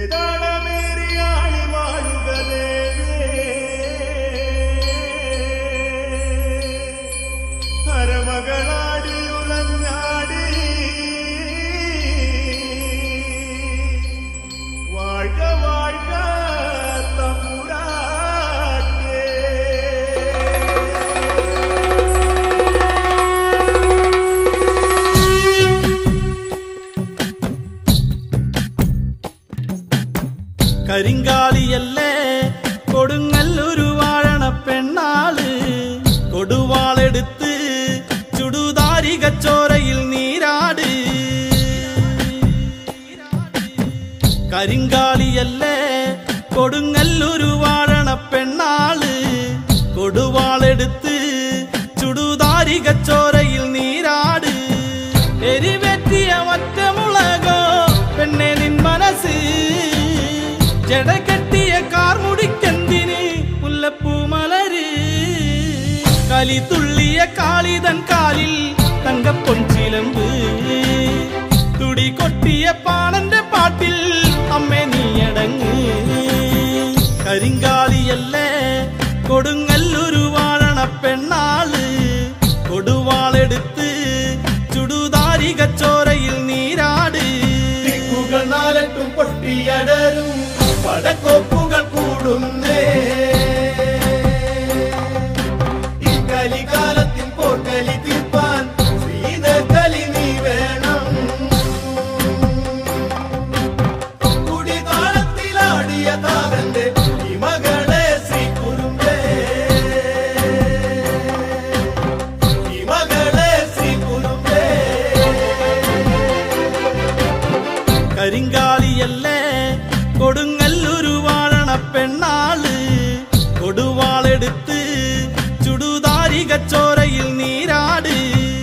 തിരുനാടമേറിയാളി വാഴുകലേ ഹരമകളാടി ഉലഞ്ഞാടി வாழ்க வாழ்க தம்புராட்டே കരിങ്കാലിയല്ലേ കൊടുങ്ങല്ലൊരു വാഴണ പെണ്ണാള് കൊടുവാളെടുത്ത് ചുടുതാരികച്ചോരയിൽ നീരാട് കരിങ്കാലിയല്ലേ കൊടുങ്ങല്ലൊരു വാഴണ പെണ്ണാള് കൊടുവാളെടുത്ത് ചുടുതാരികച്ചോരയിൽ നീരാട് എരിവെറ്റിയ ഒറ്റമുളകോ പെണ്ണെ നിൻ മനസ്സ് ജടകെട്ടിയ കാർമുടിക്കെന്തിന് മുല്ലപ്പൂ മലര് കലി തുള്ളിയ കാളിതൻ കാലിൽ തങ്കപ്പൊൻചിലമ്പ് തുടി കൊട്ടിയ പാണന്റെ പാട്ടിൽ അമ്മേ നീയടങ്ങ് കരിങ്കാലിയല്ലേ കൊടുങ്ങല്ലൊരു വാഴണ പെണ്ണാള് കൊടുവാളെടുത്ത് ചുടുതാരികച്ചോരയിൽ നീരാട് ദിക്കുകൾ നാലട്ടും പൊട്ടിയടരും പടക്കോപ്പുകൾ കൂടുന്നേ ഈ കലികാലത്തിൽ പോർക്കലി തീർപ്പാൻ ശ്രീതകലി നീ വേണം കുടിതാളത്തിലാടിയ താരന്റെ ഈ മകളെ ശ്രീ കുറുമ്പേ ഈ മകളെ ശ്രീ കുറുമ്പേ കരിങ്കാലിയല്ലേ കൊടുങ്ങല്ലൊരു വാഴണ പെണ്ണാള് കൊടുവാളെടുത്ത് ചുടുതാരികച്ചോരയിൽ നീരാട്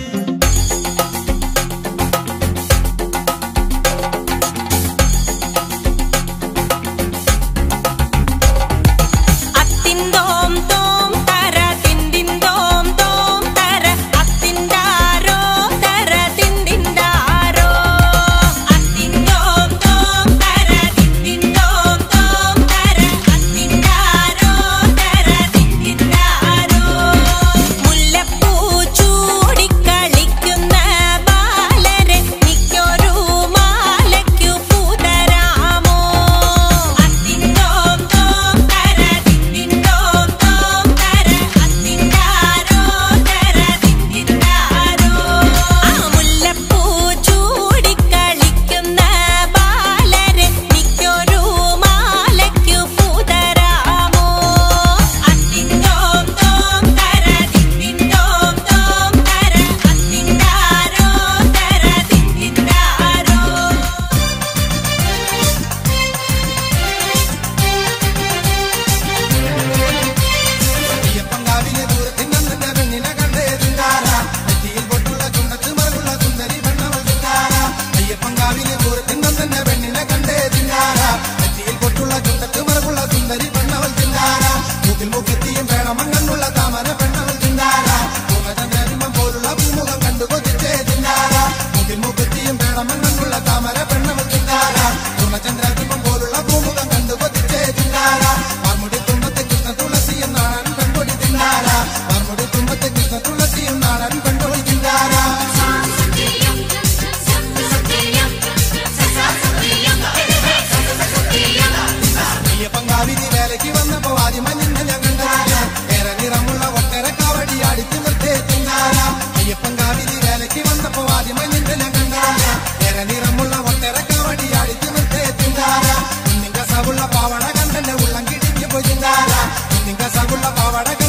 അത്തിന്തോം തോം തര തിന്തിന്തോം തോം തര അത്തിന്താരോ തര തിന്തിന്താരോ അത്തിന്തോം തോം തര തിന്തിന്തോം തോം തര അത്തിന്താരോ തര തിന്തിന്താരോ മുല്ലപ്പൂ ചൂടിക്കളിക്കുന്ന ബാലരെ നിക്കൊരു മാലയ്ക്കു പൂതരാമോ അത്തിന്തോം തോം തര തിന്തിന്തോം തോം തര അത്തിന്താരോ തര തിന്തിന്താരോ ആ മുല്ലപ്പൂ ചൂടിക്കളിക്കുന്ന ബാലരെ നിക്കൊരു മാലയ്ക്കു പൂതരാമോ അത്തിന്തോം തോം തര തിന്തിന്തോം തോം തര അത്തിന്താരോ തര തിന്തിന്താരോ അയ്യപ്പങ്കാവിലെ ദൂരത്തിൽ നിന്നെ പെണ്ണിനെ കണ്ടേ ചിന്താര നെറ്റിയിൽ പൊട്ടുള്ള ചുണ്ടത്ത് മറുള്ള സുന്ദരി പെണ്ണവൾ ചിന്താര അയ്യപ്പങ്കാവിലെ ദൂരത്തിൽ നിന്നെ പെണ്ണിനെ കണ്ടേ ചിന്താര നെറ്റിയിൽ പൊട്ടുള്ള ചുണ്ടത്ത് മറുള്ള സുന്ദരി പെണ്ണവൾ ചിന്താര മൂക്കിൽ മൂക്കെത്തിയും വേണമെന്നുള്ള താമര പെണ്ണവൾ ചിന്താര പൂർണ്ണചന്ദ്രബിംബം പോലുള്ള പൂമുഖം കണ്ടു കൊതിച്ചേ ചിന്താര മൂക്കിൽ മൂക്കെത്തിയും വേണമെന്നുള്ള താമര പെണ്ണവൾ ചിന്താര പൂർണ്ണചന്ദ്രബിംബം പോലുള്ള പൂമുഖം കണ്ടു കൊതിച്ചേ ചിന്താര മറുമുടി തുമ്പത്തെ കൃഷ്ണ തുളസിയും നാടൻ പെൺകൊടി ചിന്താര മറുമുടി തുമ്പത്തെ കൃഷ്ണ തുളസിയും നാടൻ പെൺകൊടി ചിന്താര അയ്യപ്പങ്കാവിരി വേലയ്ക്ക് വന്നപ്പോ ആദ്യം നിന്നെ ഞാൻ കണ്ടതില്ല ഏറെ നിറമുള്ള ഒട്ടര കാവടി അടിച്ചു നിർത്തേ ചിന്താര അയ്യപ്പങ്കാവിരി വേലയ്ക്ക് വന്നപ്പോ ആദ്യം നിന്നെ ഞാൻ കണ്ടതില്ല ഏറെ നിറമുള്ള ഒട്ടര കാവടി അടിച്ചു നിർത്തേ ചിന്താര കുഞ്ഞിങ്ക സകുള്ള പാവട കണ്ടെന്നെ ഉള്ളം കിടിഞ്ഞു പോയി ചിന്താര കുഞ്ഞിങ്ക സകുള്ള പാവട